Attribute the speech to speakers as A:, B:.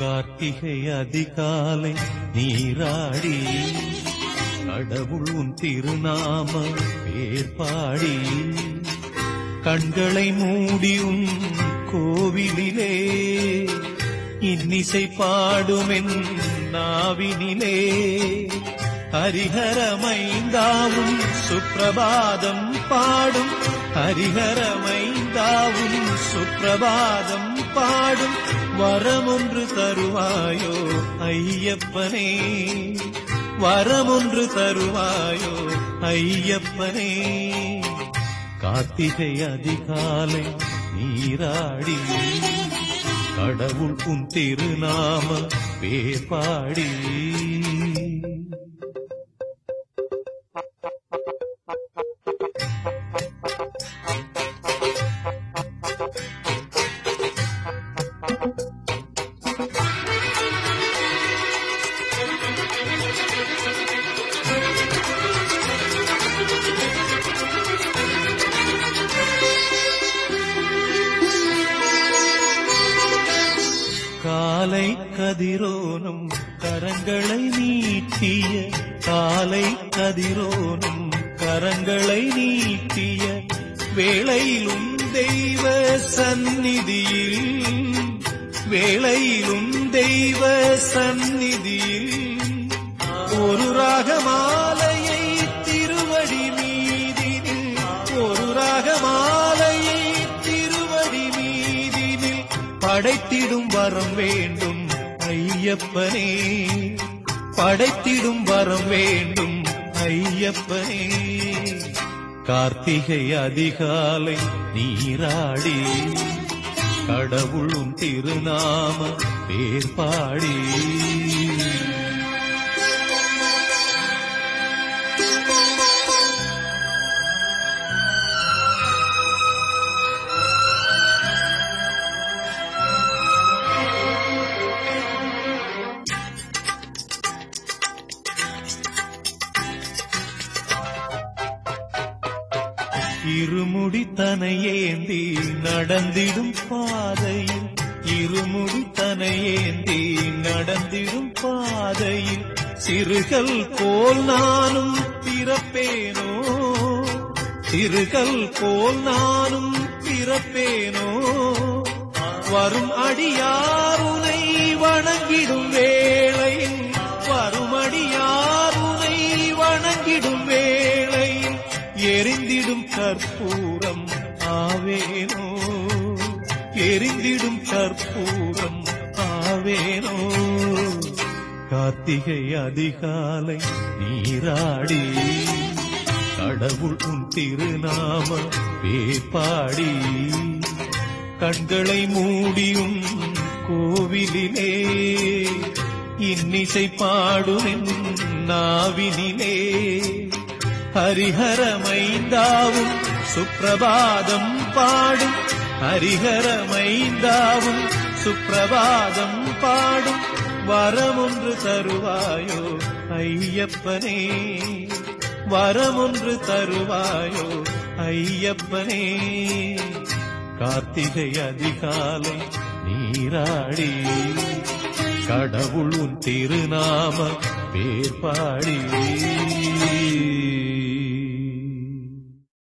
A: கார்த்திகை அதிகாலை நீராடி கடவுள் உன் திருநாம பேர்பாடி கண்களை மூடியும் கோவிலிலே இன்னிசை பாடுமென் நாவினிலே ஹரிஹரமைந்தாவும் சுப்பிரபாதம் பாடும் ஹரிஹரமைந்தாவும் சுப்பிரபாதம் பாடும் வரமொன்று தருவாயோ ஐயப்பனே வரமொன்று தருவாயோ ஐயப்பனே கார்த்திகை அதிகாலை நீராடி கடவுள் உன் திருநாம பேபாடி காலை கதிரோனும் கரங்களை நீட்டிய காலை கதிரோனும் கரங்களை நீட்டிய வேளையிலும் தெய்வ சந்நிதியில் வேளையிலும் தெய்வ சந்நிதியில் ஒரு ராகமாலையை திருவடி மீதினில் ஒரு ராகமாலையை திருவடி மீதினில் படைத்திடும் வரம் வேண்டும் ஐயப்பனே படைத்திடும் வரம் வேண்டும் ஐயப்பனே கார்த்திகை அதிகாலை நீராடி கடவுளும் திருநாம பேர்பாடி இருமுடி தனையேந்தி நடந்திடும் பாதையில் இருமுடி தனையேந்தி நடந்திடும் பாதையில் சிறுகள் போல் நானும் பிறப்பேனோ சிறுகள் போல் நானும் பிறப்பேனோ வரும் அடியாருனை வணங்கிடும் வேளையில் வரும் அடியாருனை வணங்கிடும் வேளையில் எரிந்திடும் கற்பூரம் ஆவேனோ எரிந்திடும் கற்பூரம் ஆவேனோ கார்த்திகை அதிகாலை நீராடி கடவுள் உன் திருநாம பேப்பாடி கண்களை மூடியும் கோவிலிலே இன்னிசை பாடுமென் நாவினிலே ஹரிஹரமைந்தாவும் சுப்பிரபாதம் பாடும் ஹரிஹரமைந்தாவும் சுப்பிரபாதம் பாடும் வரமொன்று தருவாயோ ஐயப்பனே வரமொன்று தருவாயோ ஐயப்பனே கார்த்திகை அதிகாலை நீராடி கடவுள் உன் திருநாம பேர்பாடி